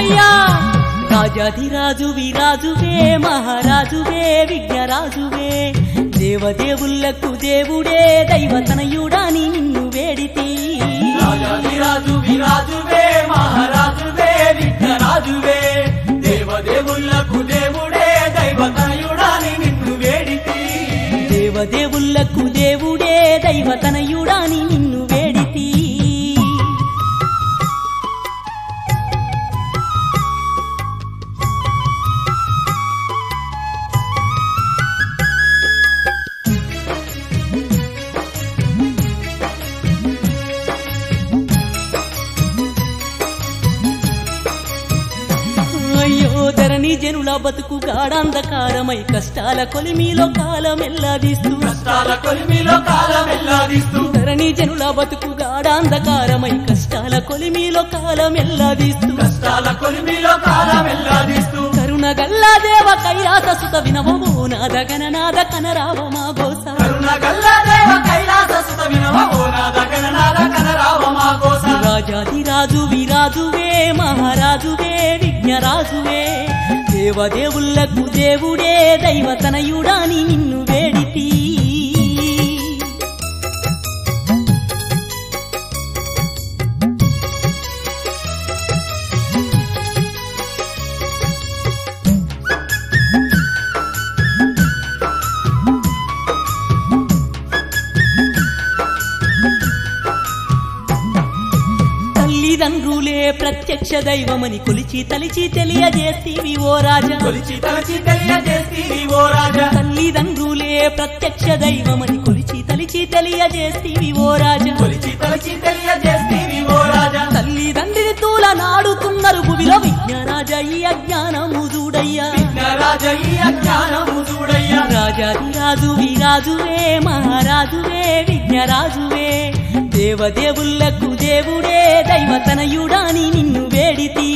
గోసయ్యా రాజాధిరాజు విరాజువే మహారాజువే విఘ్నరాజువే దేవదేవులకు దేవుడే దైవతనయుడాని నిన్ను వేడితి రాజాధిరాజు విరాజువే మహారాజువే విఘ్నరాజువే దేవదేవులకు దేవుడే దైవతనయుడాని నిన్ను వేడితి దేవదేవులకు దేవుడే దైవతనయుడాని నిన్ను వేడితి అయ్యో ధరణి జనుల బతుకు గాఢాంధకారమై కష్టాల కొలిమిలో కాలమెల్లాదీస్తూ కష్టాల కొలిమిలో కాలం ఎల్లాదిస్తూ ధరణి జనుల బతుకు గాఢాంధకారమై కష్టాల కొలిమిలో కాలమెల్లాదీస్తూ కష్టాల కొలిమిలో కాలం ఎల్లాదిస్తూ కరుణ గల్లా దేవ కైలాస సుత వినవమో నాద గణనాద కనరావ మా గోస కరుణ గల్ల దేవ కైలాస సుత వినవ ఓ నాద గణనాద కనరావ మా కోస రాజాధిరాజు విరాజువే మహారాజువే విఘ్నరాజువే దేవదేవులకు దేవుడే దైవతనయుడాని నిన్ను వేడితి తల్లిదండ్రులే ప్రత్యక్ష దైవమని కొలిచి తలిచి తెలియజేస్తీవి ఓ రాజా కొలిచి తలచి తెలియజేస్తీవి ఓ రాజా తల్లిదండ్రులే ప్రత్యక్ష దైవమని కొలిచి తలిచి తెలియజేస్తీవి ఓ రాజా కొలిచి తలచి తెలియజేస్తీవి ఓ రాజా తల్లిదండ్రిని తూల నాడుతున్నారు భువిలో విజ్ఞారాజ ఈ అజ్ఞానము చూడయ్యా విఘ్నరాజ ఈ అజ్ఞానము చూడయ్యా రాజాదిరాజు విరాజువే మహారాజువే విఘ్నరాజువే దేవదేవులకు దేవుడే దైవతనయుడాని నిన్ను వేడితి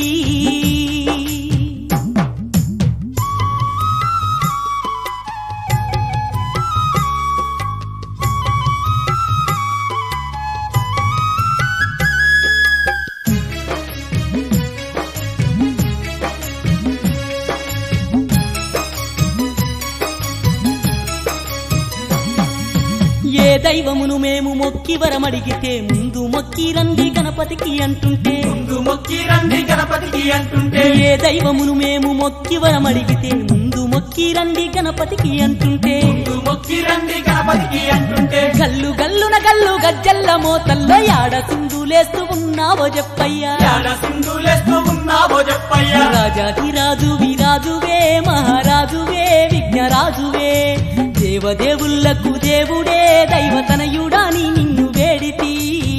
ఏ దైవమును మేము మొక్కి వరమడిగితే ముందు మొక్కి రండి గణపతికి అంటుంటే ముందు మొక్కి రండి గణపతికి అంటుంటే ఏ దైవమును మేము మొక్కి వరమడిగితే ముందు మొక్కి రండి గణపతికి అంటుంటే ముందు మొక్కి రండి గణపతికి అంటుంటే గల్లు గల్లున గల్లు గజ్జల్ల మోతల్లో యాడ సింధులేస్తూ ఉన్నావో చెప్పయ్యా యాడ సింధులేస్తూ ఉన్నావో చెప్పయ్యా రాజాధిరాజు విరాజువే మహారాజువే విఘ్నరాజువే దేవదేవులకు దేవుడే దైవతనయుడాని నిన్ను వేడితి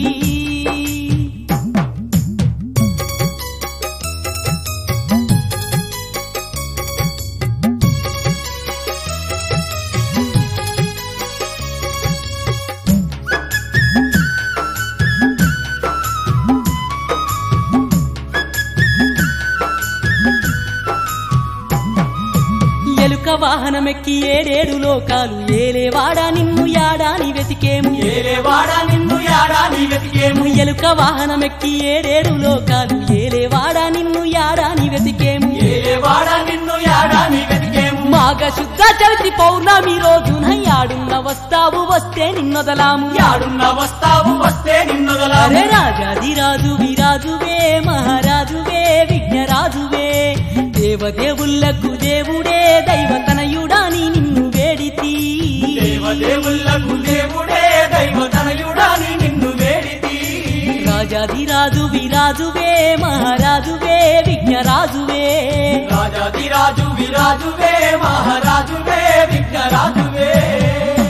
ఎలుక వాహనమెక్కి ఏడేడు లోకాలు ఏలేవాడా నిన్ను యాడాని వెతికేము ఏలేవాడా నిన్ను యాడా నీ వెతికేము ఎలుక వాహనమెక్కి ఏడేడు లోకాలు ఏలేవాడా నిన్ను యాడాని వెతికేము ఏలేవాడా నిన్ను యాడా నీ వెతికేము మాఘ శుద్ధ చవితి పౌర్ణమి రోజున యాడున్న వస్తావు వస్తే నిన్నొదలాము యాడున్న వస్తావు వస్తే నిన్నొదలా అరే రాజాదిరాజు విరాజువే మహారాజువే విఘ్నరాజువే దేవదేవులకు దేవుడే దైవతనయుడాని నిన్ను వేడితి దేవదేవులకు దేవుడే దైవతనయుడాని నిన్ను వేడితి రాజాదిరాజు విరాజువే మహారాజువే విఘ్నరాజువే రాజాదిరాజు విరాజువే మహారాజువే విఘ్నరాజువే